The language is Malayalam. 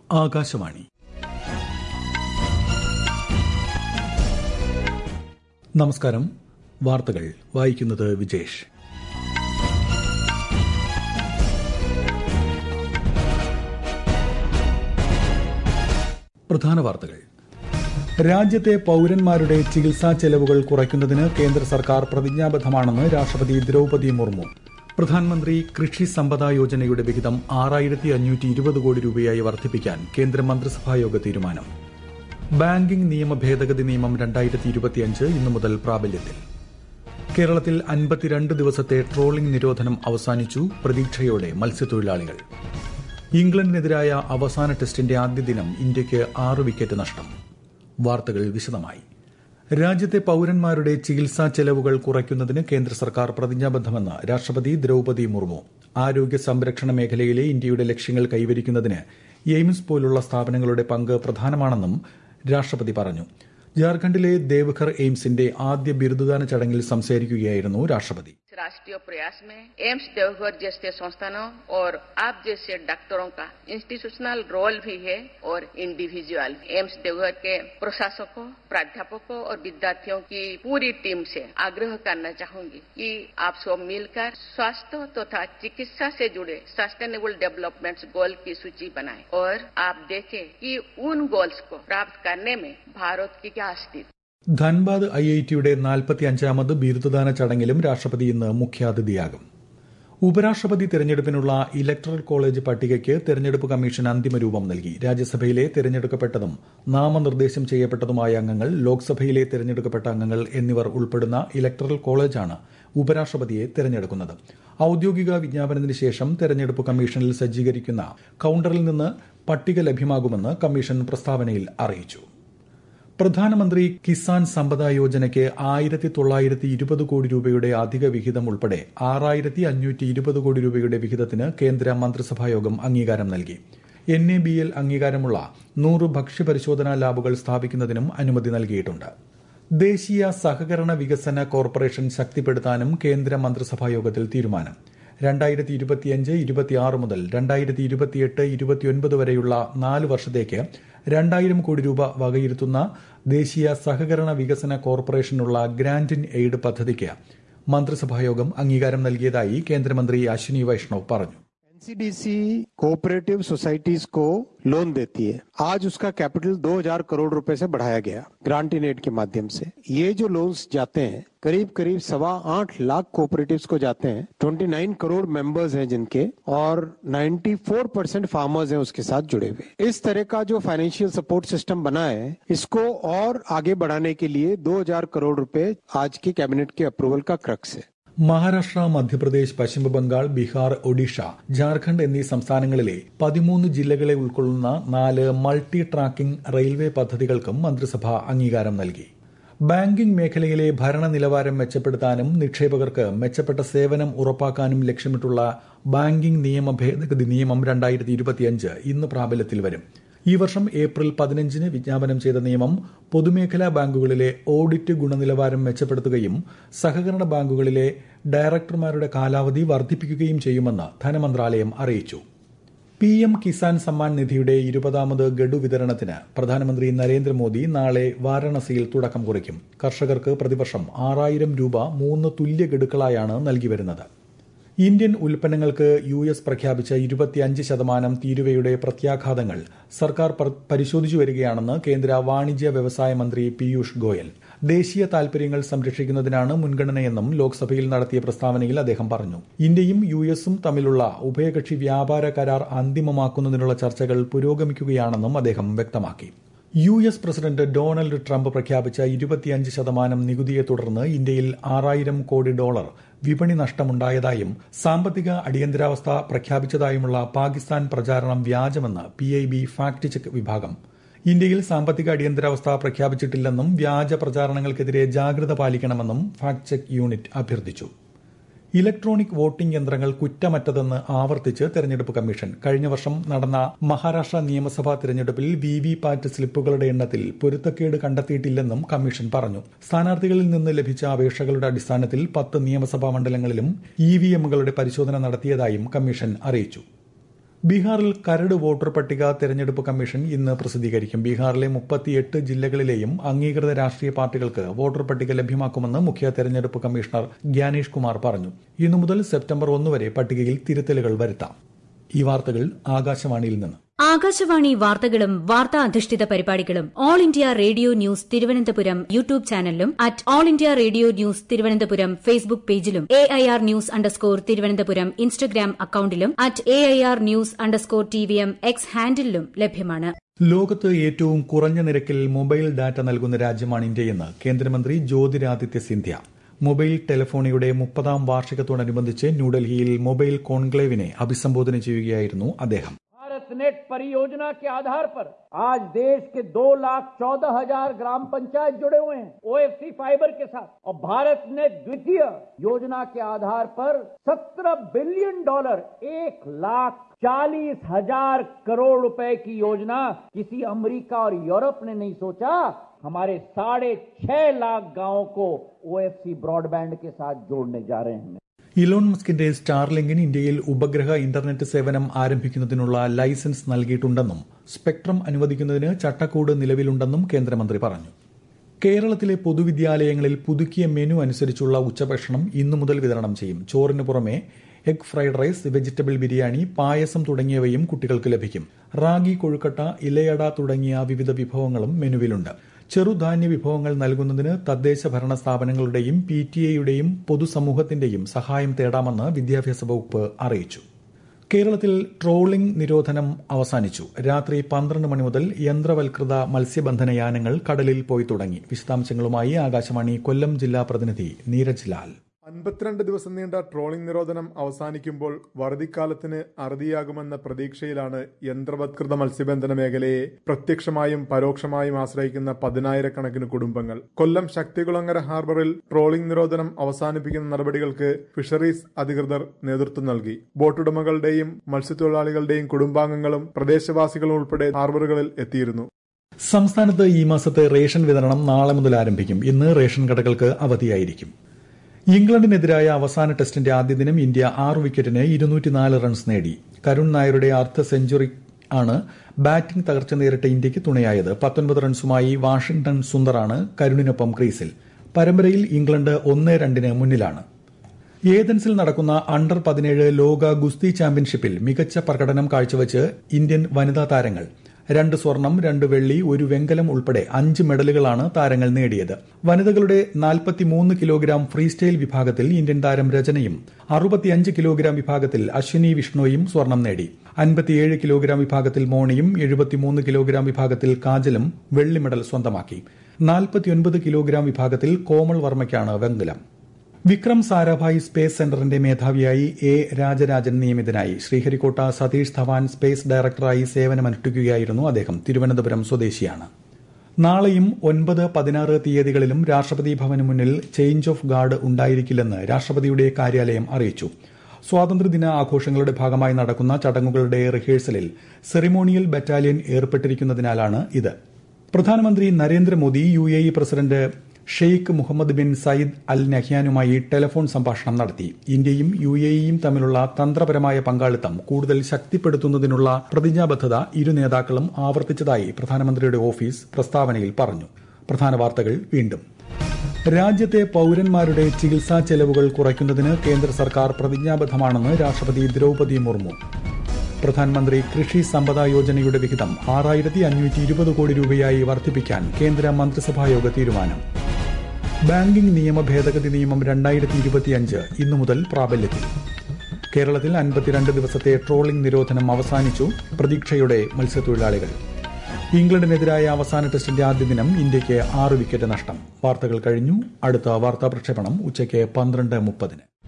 ആകാശവാണി നമസ്കാരം വാർത്തകൾ വായിക്കുന്നത് വിജേഷ് പ്രധാന വാർത്തകൾ രാജ്യത്തെ പൌരന്മാരുടെ ചികിത്സാ ചെലവുകൾ കുറയ്ക്കുന്നതിന് കേന്ദ്ര സർക്കാർ പ്രതിജ്ഞാബദ്ധമാണെന്ന് രാഷ്ട്രപതി ദ്രൌപതി മുർമു പ്രധാനമന്ത്രി കൃഷി സമ്പദ യോജനയുടെ വിഹിതം ആറായിരത്തി അഞ്ഞൂറ്റി ഇരുപത് കോടി രൂപയായി വർദ്ധിപ്പിക്കാൻ കേന്ദ്ര മന്ത്രിസഭായോഗ തീരുമാനം ബാങ്കിംഗ് നിയമ ഭേദഗതി നിയമം രണ്ടായിരത്തി ഇരുപത്തിയഞ്ച് ഇന്നു മുതൽ പ്രാബല്യത്തിൽ കേരളത്തിൽ അൻപത്തിരണ്ട് ദിവസത്തെ ട്രോളിംഗ് നിരോധനം അവസാനിച്ചു പ്രതീക്ഷയോടെ മത്സ്യത്തൊഴിലാളികൾ ഇംഗ്ലണ്ടിനെതിരായ അവസാന ടെസ്റ്റിന്റെ ആദ്യ ദിനം ഇന്ത്യയ്ക്ക് ആറ് വിക്കറ്റ് നഷ്ടം വാർത്തകൾ വിശദമായി രാജ്യത്തെ പൌരന്മാരുടെ ചികിത്സാ ചെലവുകൾ കുറയ്ക്കുന്നതിന് കേന്ദ്ര സർക്കാർ പ്രതിജ്ഞാബദ്ധമെന്ന് രാഷ്ട്രപതി ദ്രൌപതി മുർമു ആരോഗ്യ സംരക്ഷണ മേഖലയിലെ ഇന്ത്യയുടെ ലക്ഷ്യങ്ങൾ കൈവരിക്കുന്നതിന് എയിംസ് പോലുള്ള സ്ഥാപനങ്ങളുടെ പങ്ക് പ്രധാനമാണെന്നും രാഷ്ട്രപതി പറഞ്ഞു ജാർഖണ്ഡിലെ ദേവഘർ എയിംസിന്റെ ആദ്യ ബിരുദദാന ചടങ്ങിൽ സംസാരിക്കുകയായിരുന്നു രാഷ്ട്രപതി राष्ट्रीय प्रयास में एम्स देवघर जैसे संस्थानों और आप जैसे डॉक्टरों का इंस्टीट्यूशनल रोल भी है और इंडिविजुअल एम्स देवघर के प्रशासकों प्राध्यापकों और विद्यार्थियों की पूरी टीम से आग्रह करना चाहूंगी कि आप सब मिलकर स्वास्थ्य तथा चिकित्सा से जुड़े सस्टेनेबल डेवलपमेंट गोल की सूची बनाएं और आप देखें कि उन गोल्स को प्राप्त करने में भारत की क्या स्थिति ധൻബാദ് ഐ ഐ ടിയുടെ നാൽപ്പത്തിയഞ്ചാമത് ബിരുദദാന ചടങ്ങിലും രാഷ്ട്രപതി ഇന്ന് മുഖ്യാതിഥിയാകും ഉപരാഷ്ട്രപതി തെരഞ്ഞെടുപ്പിനുള്ള ഇലക്ടറൽ കോളേജ് പട്ടികയ്ക്ക് തെരഞ്ഞെടുപ്പ് കമ്മീഷൻ അന്തിമ രൂപം നൽകി രാജ്യസഭയിലെ തെരഞ്ഞെടുക്കപ്പെട്ടതും നാമനിർദ്ദേശം ചെയ്യപ്പെട്ടതുമായ അംഗങ്ങൾ ലോക്സഭയിലെ തെരഞ്ഞെടുക്കപ്പെട്ട അംഗങ്ങൾ എന്നിവർ ഉൾപ്പെടുന്ന ഇലക്ടറൽ കോളേജാണ് ഉപരാഷ്ട്രപതിയെ തെരഞ്ഞെടുക്കുന്നത് ഔദ്യോഗിക വിജ്ഞാപനത്തിന് ശേഷം തെരഞ്ഞെടുപ്പ് കമ്മീഷനിൽ സജ്ജീകരിക്കുന്ന കൌണ്ടറിൽ നിന്ന് പട്ടിക ലഭ്യമാകുമെന്ന് കമ്മീഷൻ പ്രസ്താവനയിൽ അറിയിച്ചു പ്രധാനമന്ത്രി കിസാൻ സമ്പദ യോജനയ്ക്ക് ആയിരത്തി തൊള്ളായിരത്തി ഇരുപത് കോടി രൂപയുടെ അധിക വിഹിതം ഉൾപ്പെടെ ആറായിരത്തി അഞ്ഞൂറ്റി ഇരുപത് കോടി രൂപയുടെ വിഹിതത്തിന് കേന്ദ്ര മന്ത്രിസഭായോഗം അംഗീകാരം നൽകി എൻ എ ബി എൽ അംഗീകാരമുള്ള നൂറ് ഭക്ഷ്യപരിശോധനാ ലാബുകൾ സ്ഥാപിക്കുന്നതിനും അനുമതി നൽകിയിട്ടുണ്ട് ദേശീയ സഹകരണ വികസന കോർപ്പറേഷൻ ശക്തിപ്പെടുത്താനും കേന്ദ്ര മന്ത്രിസഭായോഗത്തിൽ തീരുമാനം രണ്ടായിരത്തി ഇരുപത്തിയഞ്ച് ഇരുപത്തിയാറ് മുതൽ രണ്ടായിരത്തി ഇരുപത്തിയെട്ട് ഇരുപത്തിയൊൻപത് വരെയുള്ള നാല് വർഷത്തേക്ക് രണ്ടായിരം കോടി രൂപ വകയിരുത്തുന്ന ദേശീയ സഹകരണ വികസന കോർപ്പറേഷനുള്ള ഗ്രാന്റ് ഇൻ എയ്ഡ് പദ്ധതിക്ക് മന്ത്രിസഭായോഗം അംഗീകാരം നൽകിയതായി കേന്ദ്രമന്ത്രി അശ്വിനി വൈഷ്ണവ് പറഞ്ഞു एनसीडीसी कोऑपरेटिव सोसाइटीज को लोन देती है आज उसका कैपिटल 2000 करोड़ रुपए से बढ़ाया गया ग्रांट इन एड के माध्यम से ये जो लोन्स जाते हैं करीब करीब सवा आठ लाख कोऑपरेटिव्स को जाते हैं 29 करोड़ मेंबर्स हैं जिनके और 94 परसेंट फार्मर्स हैं उसके साथ जुड़े हुए इस तरह का जो फाइनेंशियल सपोर्ट सिस्टम बना है इसको और आगे बढ़ाने के लिए 2000 करोड़ रुपए आज की कैबिनेट के अप्रूवल का क्रक्स है മഹാരാഷ്ട്ര മധ്യപ്രദേശ് പശ്ചിമബംഗാൾ ബീഹാർ ഒഡീഷ ജാർഖണ്ഡ് എന്നീ സംസ്ഥാനങ്ങളിലെ പതിമൂന്ന് ജില്ലകളെ ഉൾക്കൊള്ളുന്ന നാല് മൾട്ടി ട്രാക്കിംഗ് റെയിൽവേ പദ്ധതികൾക്കും മന്ത്രിസഭ അംഗീകാരം നൽകി ബാങ്കിംഗ് മേഖലയിലെ ഭരണ നിലവാരം മെച്ചപ്പെടുത്താനും നിക്ഷേപകർക്ക് മെച്ചപ്പെട്ട സേവനം ഉറപ്പാക്കാനും ലക്ഷ്യമിട്ടുള്ള ബാങ്കിംഗ് നിയമ ഭേദഗതി നിയമം രണ്ടായിരത്തി ഇരുപത്തിയഞ്ച് ഇന്ന് പ്രാബല്യത്തിൽ വരും ഈ വർഷം ഏപ്രിൽ പതിനഞ്ചിന് വിജ്ഞാപനം ചെയ്ത നിയമം പൊതുമേഖലാ ബാങ്കുകളിലെ ഓഡിറ്റ് ഗുണനിലവാരം മെച്ചപ്പെടുത്തുകയും സഹകരണ ബാങ്കുകളിലെ ഡയറക്ടർമാരുടെ കാലാവധി വർദ്ധിപ്പിക്കുകയും ചെയ്യുമെന്ന് ധനമന്ത്രാലയം അറിയിച്ചു പി എം കിസാൻ സമ്മാൻ നിധിയുടെ ഇരുപതാമത് ഗഡു വിതരണത്തിന് പ്രധാനമന്ത്രി നരേന്ദ്രമോദി നാളെ വാരാണസിയിൽ തുടക്കം കുറിക്കും കർഷകർക്ക് പ്രതിവർഷം ആറായിരം രൂപ മൂന്ന് തുല്യ ഗഡുക്കളായാണ് നൽകി വരുന്നത് ഇന്ത്യൻ ഉൽപ്പന്നങ്ങൾക്ക് യു എസ് പ്രഖ്യാപിച്ച ഇരുപത്തിയഞ്ച് ശതമാനം തീരുവയുടെ പ്രത്യാഘാതങ്ങൾ സർക്കാർ പരിശോധിച്ചു വരികയാണെന്ന് കേന്ദ്ര വാണിജ്യ വ്യവസായ മന്ത്രി പീയൂഷ് ഗോയൽ ദേശീയ താൽപര്യങ്ങൾ സംരക്ഷിക്കുന്നതിനാണ് മുൻഗണനയെന്നും ലോക്സഭയിൽ നടത്തിയ പ്രസ്താവനയിൽ അദ്ദേഹം പറഞ്ഞു ഇന്ത്യയും യു എസും തമ്മിലുള്ള ഉഭയകക്ഷി വ്യാപാര കരാർ അന്തിമമാക്കുന്നതിനുള്ള ചർച്ചകൾ പുരോഗമിക്കുകയാണെന്നും അദ്ദേഹം വ്യക്തമാക്കി U S president Donald Trump പ്രഖ്യാപിച്ച ഇരുപത്തിയഞ്ച് ശതമാനം നികുതിയെ തുടർന്ന് ഇന്ത്യയിൽ ആറായിരം കോടി ഡോളർ വിപണി നഷ്ടമുണ്ടായതായും സാമ്പത്തിക അടിയന്തരാവസ്ഥ പ്രഖ്യാപിച്ചതായുമുള്ള പാകിസ്ഥാൻ പ്രചാരണം വ്യാജമെന്ന് P I B fact check വിഭാഗം ഇന്ത്യയിൽ സാമ്പത്തിക അടിയന്തരാവസ്ഥ പ്രഖ്യാപിച്ചിട്ടില്ലെന്നും വ്യാജ പ്രചാരണങ്ങൾക്കെതിരെ ജാഗ്രത പാലിക്കണമെന്നും ഫാക്ട് ചെക്ക് യൂണിറ്റ് അഭ്യർത്ഥിച്ചു ഇലക്ട്രോണിക് വോട്ടിംഗ് യന്ത്രങ്ങൾ കുറ്റമറ്റതെന്ന് ആവർത്തിച്ച് തെരഞ്ഞെടുപ്പ് കമ്മീഷൻ കഴിഞ്ഞ വർഷം നടന്ന മഹാരാഷ്ട്ര നിയമസഭാ തെരഞ്ഞെടുപ്പിൽ വി വി പാറ്റ് സ്ലിപ്പുകളുടെ എണ്ണത്തിൽ പൊരുത്തക്കേട് കണ്ടെത്തിയിട്ടില്ലെന്നും കമ്മീഷൻ പറഞ്ഞു സ്ഥാനാർത്ഥികളിൽ നിന്ന് ലഭിച്ച അപേക്ഷകളുടെ അടിസ്ഥാനത്തിൽ പത്ത് നിയമസഭാ മണ്ഡലങ്ങളിലും ഇ വി എമ്മുകളുടെ പരിശോധന നടത്തിയതായും കമ്മീഷൻ അറിയിച്ചു ബീഹാറിൽ കരട് വോട്ടർ പട്ടിക തെരഞ്ഞെടുപ്പ് കമ്മീഷൻ ഇന്ന് പ്രസിദ്ധീകരിക്കും ബീഹാറിലെ മുപ്പത്തിയെട്ട് ജില്ലകളിലെയും അംഗീകൃത രാഷ്ട്രീയ പാർട്ടികൾക്ക് വോട്ടർ പട്ടിക ലഭ്യമാക്കുമെന്ന് മുഖ്യ തെരഞ്ഞെടുപ്പ് കമ്മീഷണർ ഗ്യാനേഷ് കുമാർ പറഞ്ഞു ഇന്നു മുതൽ സെപ്റ്റംബർ ഒന്ന് വരെ പട്ടികയിൽ തിരുത്തലുകൾ വരുത്താം ഈ വാർത്തകൾ ആകാശവാണിയിൽ നിന്ന് ആകാശവാണി വാർത്തകളും വാർത്താ അധിഷ്ഠിത പരിപാടികളും All India Radio News Thiruvananthapuram YouTube ചാനലിലും at All India Radio News Thiruvananthapuram Facebook പേജിലും A I R news underscore Thiruvananthapuram Instagram അക്കൌണ്ടിലും at A I R news underscore T V M X ഹാൻഡിലും ലഭ്യമാണ് ലോകത്ത് ഏറ്റവും കുറഞ്ഞ നിരക്കിൽ മൊബൈൽ ഡാറ്റ നൽകുന്ന രാജ്യമാണ് ഇന്ത്യയെന്ന് കേന്ദ്രമന്ത്രി ജ്യോതിരാദിത്യ സിന്ധ്യ മൊബൈൽ ടെലിഫോണിയുടെ മുപ്പതാം വാർഷികത്തോടനുബന്ധിച്ച് ന്യൂഡൽഹിയിൽ മൊബൈൽ കോൺക്ലേവിനെ അഭിസംബോധന ചെയ്യുകയായിരുന്നു അദ്ദേഹം भारत नेट परियोजना के आधार पर आज देश के दो लाख चौदह हजार ग्राम पंचायत जुड़े हुए हैं ओएफसी फाइबर के साथ और भारत नेट द्वितीय योजना के आधार पर सत्रह बिलियन डॉलर एक लाख चालीस हजार करोड़ रुपए की योजना किसी अमेरिका और यूरोप ने नहीं सोचा हमारे साढ़े छह लाख गांवों को ओएफसी ब्रॉडबैंड के साथ जोड़ने जा रहे हैं ഇലോൺ മസ്കിന്റെ സ്റ്റാർലിങ്കിന് ഇന്ത്യയിൽ ഉപഗ്രഹ ഇന്റർനെറ്റ് സേവനം ആരംഭിക്കുന്നതിനുള്ള ലൈസൻസ് നൽകിയിട്ടുണ്ടെന്നും സ്പെക്ട്രം അനുവദിക്കുന്നതിന് ചട്ടക്കൂട് നിലവിലുണ്ടെന്നും കേന്ദ്രമന്ത്രി പറഞ്ഞു കേരളത്തിലെ പൊതുവിദ്യാലയങ്ങളിൽ പുതുക്കിയ മെനു അനുസരിച്ചുള്ള ഉച്ചഭക്ഷണം ഇന്നു മുതൽ വിതരണം ചെയ്യും ചോറിന് പുറമെ egg fried rice vegetable biryani payasam തുടങ്ങിയവയും കുട്ടികൾക്ക് ലഭിക്കും റാഗി കൊഴുക്കട്ട ഇലയട തുടങ്ങിയ വിവിധ വിഭവങ്ങളും മെനുവിലുണ്ട് ചെറുധാന്യ വിഭവങ്ങൾ നൽകുന്നതിന് തദ്ദേശ ഭരണ സ്ഥാപനങ്ങളുടെയും പി ടി എയുടെയും പൊതുസമൂഹത്തിന്റെയും സഹായം തേടാമെന്ന് വിദ്യാഭ്യാസ വകുപ്പ് അറിയിച്ചു കേരളത്തിൽ ട്രോളിംഗ് നിരോധനം അവസാനിച്ചു രാത്രി പന്ത്രണ്ട് മണി മുതൽ യന്ത്രവൽകൃത മത്സ്യബന്ധന യാനങ്ങൾ കടലിൽ പോയി തുടങ്ങി വിശദാംശങ്ങളുമായി ആകാശവാണി കൊല്ലം ജില്ലാ പ്രതിനിധി നീരജ് ലാൽ അൻപത്തിരണ്ട് ദിവസം നീണ്ട ട്രോളിംഗ് നിരോധനം അവസാനിക്കുമ്പോൾ വറുതിക്കാലത്തിന് അറുതിയാകുമെന്ന പ്രതീക്ഷയിലാണ് യന്ത്രവത്കൃത മത്സ്യബന്ധന മേഖലയെ പ്രത്യക്ഷമായും പരോക്ഷമായും ആശ്രയിക്കുന്ന പതിനായിരക്കണക്കിന് കുടുംബങ്ങൾ കൊല്ലം ശക്തികുളങ്ങര ഹാർബറിൽ ട്രോളിംഗ് നിരോധനം അവസാനിപ്പിക്കുന്ന നടപടികൾക്ക് ഫിഷറീസ് അധികൃതർ നേതൃത്വം നൽകി ബോട്ടുടമകളുടെയും മത്സ്യത്തൊഴിലാളികളുടെയും കുടുംബാംഗങ്ങളും പ്രദേശവാസികളും ഉൾപ്പെടെ ഹാർബറുകളിൽ എത്തിയിരുന്നു സംസ്ഥാനത്ത് ഈ മാസത്തെ റേഷൻ വിതരണം നാളെ മുതൽ ആരംഭിക്കും ഇന്ന് റേഷൻ കടകൾക്ക് അവധിയായിരിക്കും ഇംഗ്ലണ്ടിനെതിരായ അവസാന ടെസ്റ്റിന്റെ ആദ്യ ദിനം ഇന്ത്യ ആറ് വിക്കറ്റിന് ഇരുന്നൂറ്റിനാല് റൺസ് നേടി കരുൺ നായരുടെ അർദ്ധ സെഞ്ചുറി ആണ് ബാറ്റിംഗ് തകർച്ച നേരിട്ട ഇന്ത്യക്ക് തുണയായത് പത്തൊൻപത് റൺസുമായി വാഷിംഗ്ടൺ സുന്ദറാണ് കരുണിനൊപ്പം ക്രീസിൽ പരമ്പരയിൽ ഇംഗ്ലണ്ട് ഒന്ന് രണ്ടിന് മുന്നിലാണ് ഏതൻസിൽ നടക്കുന്ന അണ്ടർ പതിനേഴ് ലോക ഗുസ്തി ചാമ്പ്യൻഷിപ്പിൽ മികച്ച പ്രകടനം കാഴ്ചവെച്ച് ഇന്ത്യൻ വനിതാ താരങ്ങൾ രണ്ട് സ്വർണം രണ്ട് വെള്ളി ഒരു വെങ്കലം ഉൾപ്പെടെ അഞ്ച് മെഡലുകളാണ് താരങ്ങൾ നേടിയത് വനിതകളുടെ നാൽപ്പത്തിമൂന്ന് കിലോഗ്രാം ഫ്രീ സ്റ്റൈൽ വിഭാഗത്തിൽ ഇന്ത്യൻ താരം രചനയും അറുപത്തിയഞ്ച് കിലോഗ്രാം വിഭാഗത്തിൽ അശ്വിനി വിഷ്ണുയും സ്വർണം നേടി അൻപത്തിയേഴ് കിലോഗ്രാം വിഭാഗത്തിൽ മോണിയും എഴുപത്തിമൂന്ന് കിലോഗ്രാം വിഭാഗത്തിൽ കാജലും വെള്ളി മെഡൽ സ്വന്തമാക്കി നാൽപ്പത്തിയൊൻപത് കിലോഗ്രാം വിഭാഗത്തിൽ കോമൾ വർമ്മയ്ക്കാണ് വെങ്കലം വിക്രം സാരാഭായ് സ്പേസ് സെന്ററിന്റെ മേധാവിയായി എ രാജരാജൻ നിയമിതനായി ശ്രീഹരിക്കോട്ട സതീഷ് ധവാൻ സ്പേസ് ഡയറക്ടറായി സേവനമനുഷ്ഠിക്കുകയായിരുന്നു അദ്ദേഹം തിരുവനന്തപുരം സ്വദേശിയാണ് നാളെയും ഒൻപത് പതിനാറ് തീയതികളിലും രാഷ്ട്രപതി ഭവന് മുന്നിൽ ചേഞ്ച് ഓഫ് ഗാർഡ് ഉണ്ടായിരിക്കില്ലെന്ന് രാഷ്ട്രപതിയുടെ കാര്യാലയം അറിയിച്ചു സ്വാതന്ത്ര്യദിന ആഘോഷങ്ങളുടെ ഭാഗമായി നടക്കുന്ന ചടങ്ങുകളുടെ റിഹേഴ്സലിൽ സെറിമോണിയൽ ബറ്റാലിയൻ ഏർപ്പെട്ടിരിക്കുന്നതിനാലാണ് ഇത് പ്രധാനമന്ത്രി Narendra Modi U A E president Sheikh Mohammed bin Zayed Al നഹ്യാനുമായി ടെലിഫോൺ സംഭാഷണം നടത്തി ഇന്ത്യയും യു എ ഇയും തമ്മിലുള്ള തന്ത്രപരമായ പങ്കാളിത്തം കൂടുതൽ ശക്തിപ്പെടുത്തുന്നതിനുള്ള പ്രതിജ്ഞാബദ്ധത ഇരു നേതാക്കളും ആവർത്തിച്ചതായി പ്രധാനമന്ത്രിയുടെ ഓഫീസ് പ്രസ്താവനയിൽ പറഞ്ഞു പ്രധാന വാർത്തകൾ വീണ്ടും രാജ്യത്തെ പൌരന്മാരുടെ ചികിത്സാ ചെലവുകൾ കുറയ്ക്കുന്നതിന് കേന്ദ്ര സർക്കാർ പ്രതിജ്ഞാബദ്ധമാണെന്ന് രാഷ്ട്രപതി ദ്രൌപതി മുർമു പ്രധാനമന്ത്രി കൃഷി സമ്പദ യോജനയുടെ വിഹിതം ആറായിരത്തി അഞ്ഞൂറ്റി ഇരുപത് കോടി രൂപയായി വർദ്ധിപ്പിക്കാൻ കേന്ദ്ര മന്ത്രിസഭായോഗ തീരുമാനം ബാങ്കിംഗ് നിയമ ഭേദഗതി നിയമം രണ്ടായിരത്തി ഇരുപത്തിയഞ്ച് ഇന്നു മുതൽ പ്രാബല്യത്തിൽ കേരളത്തിൽ അൻപത്തിരണ്ട് ദിവസത്തെ ട്രോളിംഗ് നിരോധനം അവസാനിച്ചു പ്രതീക്ഷയുടെ മത്സ്യത്തൊഴിലാളികൾ ഇംഗ്ലണ്ടിനെതിരായ അവസാന ടെസ്റ്റിന്റെ ആദ്യ ദിനം ഇന്ത്യയ്ക്ക് ആറ് വിക്കറ്റ് നഷ്ടം വാർത്തകൾ കഴിഞ്ഞു അടുത്ത വാർത്താ പ്രക്ഷേപണം ഉച്ചയ്ക്ക് പന്ത്രണ്ട് മുപ്പതിന്